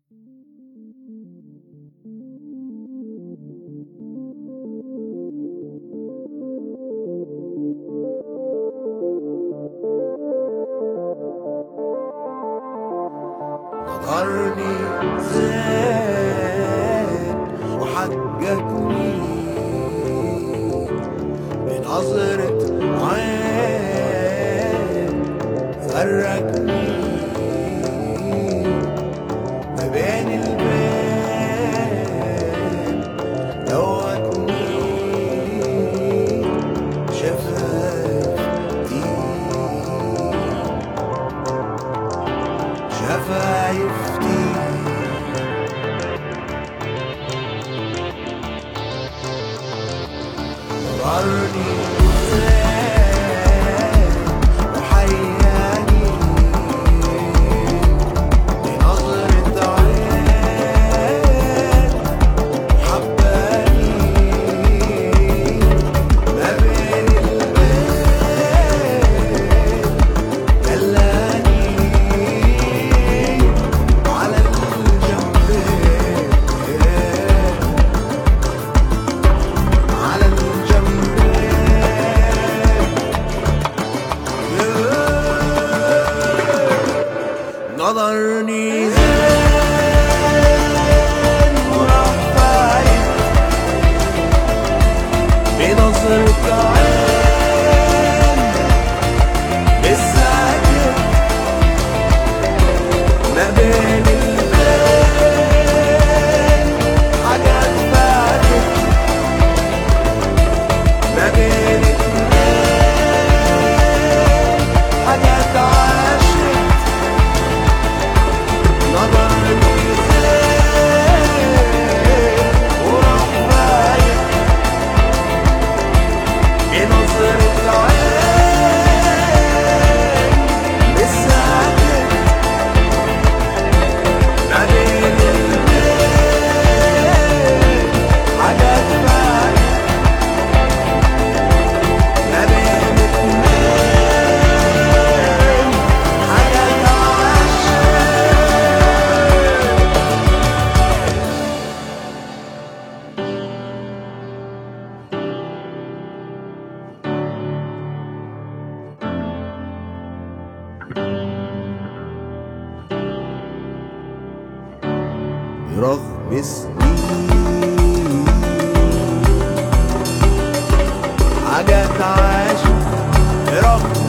نظرني زاد وحججني بنظرة عين فرجني ما بين الباب دوتني شفايفتي شفايفتي ضرني وحياني بنظرة عين حباني ما بين الباب دلاني على الجنبين على الجنبين نظرني زين وراح فايت بنظرة عين بالساكت ما بين البين حاجات فاتت ما بين اتنين حاجات عاشت نظرني زين وراح فايت بنظرة عين بالساكت ما بين البين حاجات فاتت ما بين اتنين حاجات عاشت رغم سنين حاجات عاشت رغم